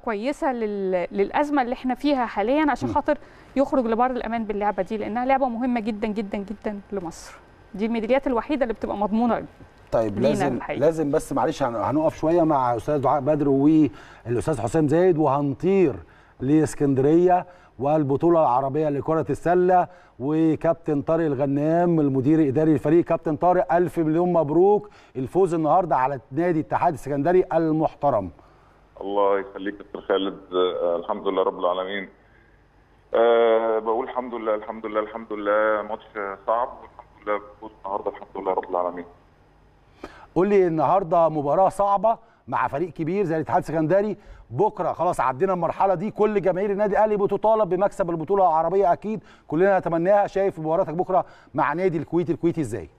كويسه لل... للازمه اللي احنا فيها حاليا عشان خاطر يخرج لبر الامان باللعبه دي لانها لعبه مهمه جدا جدا جدا لمصر دي الميداليات الوحيده اللي بتبقى مضمونه طيب لينا لازم الحقيقة. لازم بس معلش هن- هنقف شويه مع استاذ دعاء بدر والاستاذ حسام زايد وهنطير لاسكندريه والبطوله العربيه لكره السله وكابتن طارق الغنام المدير الاداري للفريق كابتن طارق الف مليون مبروك الفوز النهارده على نادي الاتحاد السكندري المحترم الله يخليك يا استاذ خالد آه، الحمد لله رب العالمين أه بقول الحمد لله الحمد لله الحمد لله ماتش صعب والحمد لله فوز النهارده الحمد لله رب العالمين قول لي النهارده مباراه صعبه مع فريق كبير زي الاتحاد السكندري بكره خلاص عدينا المرحله دي كل جماهير النادي الاهلي بتطالب بمكسب البطوله العربيه اكيد كلنا نتمناها شايف مباراتك بكره مع نادي الكويت الكويتي ازاي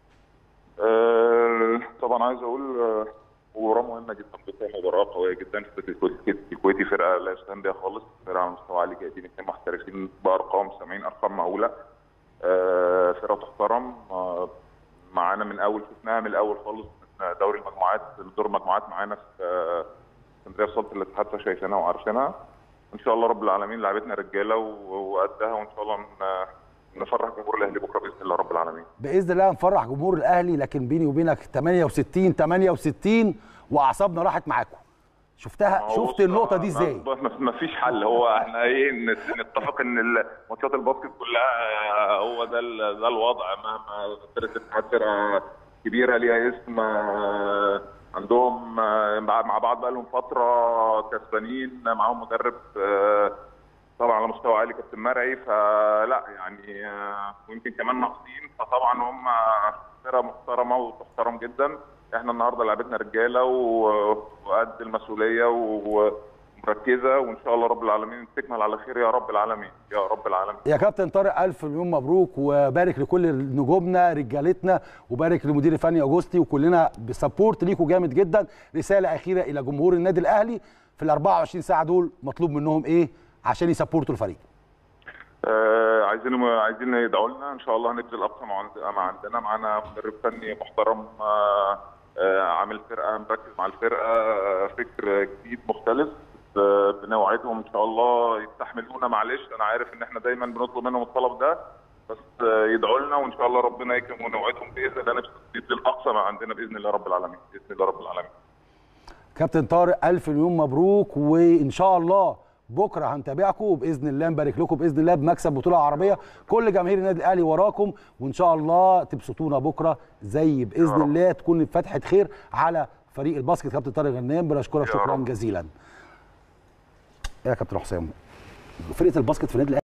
أه طبعا عايز اقول آه، مباراه مهمه جدا بكره مباراه قويه جدا فرقه الكويت- الكويتي فرقه لا يستهان بها خالص فرقه على مستوى عالي جايبين اثنين محترفين بارقام سامعين ارقام مهوله أه فرقه تحترم أه معانا من اول شفناها من الاول خالص من دوري المجموعات دور المجموعات معانا في آه، اسكندريه في صاله الاتحاد فشايفينها وعارفينها ان شاء الله رب العالمين لعبتنا رجاله و- وقدها وان شاء الله ن- نفرح جمهور الاهلي بكره باذن الله رب العالمين باذن الله نفرح جمهور الاهلي لكن بيني وبينك 68 68 واعصابنا راحت معاكم شفتها هو شفت النقطه دي ازاي ما- ما ما فيش حل هو احنا ايه نت- نتفق ان ال- ماتشات الباسكت كلها هو ده ال- ده الوضع مهما فرقه الاتحاد فرقه كبيره ليها اسم آه، عندهم آه، مع مع بعض بقى لهم فتره كسبانين معاهم مدرب آه، طبعا على مستوى عالي كابتن مرعي فلا يعني آه، ويمكن كمان ناقصين فطبعا هم فرقه محترمه وتحترم جدا احنا النهارده لعبتنا رجاله و- وقد المسؤوليه و- ومركزه وان شاء الله رب العالمين تكمل على خير يا رب العالمين يا رب العالمين يا كابتن طارق الف مليون مبروك وبارك لكل نجومنا رجالتنا وبارك للمدير الفني اوجوستي وكلنا بسبورت ليكوا جامد جدا رساله اخيره الى جمهور النادي الاهلي في ال 24 ساعه دول مطلوب منهم ايه عشان يسبورتوا الفريق آه عايزين عايزين يدعوا لنا ان شاء الله هنبذل اقصى ما عند- ما عندنا معانا مدرب فني محترم آه آه عامل فرقه مركز مع الفرقه آه فكر جديد مختلف آه بنوعدهم ان شاء الله يستحملونا معلش انا عارف ان احنا دايما بنطلب منهم الطلب ده بس آه يدعوا لنا وان شاء الله ربنا يكرم ونوعدهم باذن الله نبذل اقصى ما عندنا باذن الله رب العالمين باذن الله رب العالمين كابتن طارق الف مليون مبروك وان شاء الله بكره هنتابعكم وباذن الله نبارك لكم باذن الله بمكسب بطوله عربيه كل جماهير النادي الاهلي وراكم وان شاء الله تبسطونا بكره زي باذن رب. الله تكون فتحه خير على فريق الباسكت كابتن طارق غنام بنشكرك يا شكرا رب. جزيلا يا كابتن حسام فرقه الباسكت في النادي الأهلي